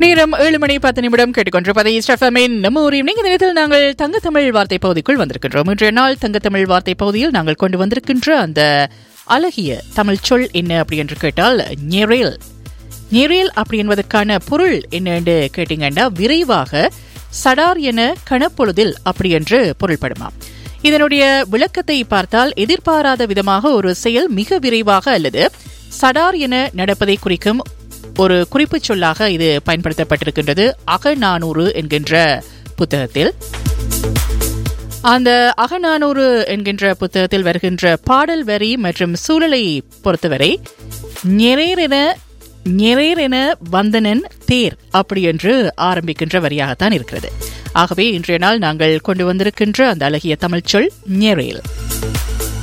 நேரம் ஏழு மணி பத்து நிமிடம் கேட்டுக்கொண்டிருப்பதை ஸ்டெஃபமின் நம்ம ஒரு ஈவினிங் இந்த நேரத்தில் நாங்கள் தங்கத்தமிழ் வார்த்தை பகுதிக்குள் வந்திருக்கின்றோம் இன்றைய நாள் தங்கத்தமிழ் வார்த்தை பகுதியில் நாங்கள் கொண்டு வந்திருக்கின்ற அந்த அழகிய தமிழ் சொல் என்ன அப்படி என்று கேட்டால் நெரேல் நெரேல் அப்படி என்பதற்கான பொருள் என்ன என்று கேட்டீங்கன்னா விரைவாக சடார் என கணப்பொழுதில் அப்படி என்று பொருள்படுமாம் இதனுடைய விளக்கத்தை பார்த்தால் எதிர்பாராத விதமாக ஒரு செயல் மிக விரைவாக அல்லது சடார் என நடப்பதை குறிக்கும் ஒரு குறிப்புச் சொல்லாக இது பயன்படுத்தப்பட்டிருக்கின்றது அகநானூறு என்கின்ற புத்தகத்தில் அந்த அகநானூறு என்கின்ற புத்தகத்தில் வருகின்ற பாடல் வரி மற்றும் சூழலை பொறுத்தவரை நெரேரென நெரேரென வந்தனன் தேர் அப்படி என்று ஆரம்பிக்கின்ற வரியாகத்தான் இருக்கிறது ஆகவே இன்றைய நாள் நாங்கள் கொண்டு வந்திருக்கின்ற அந்த அழகிய தமிழ் சொல் நெரேல்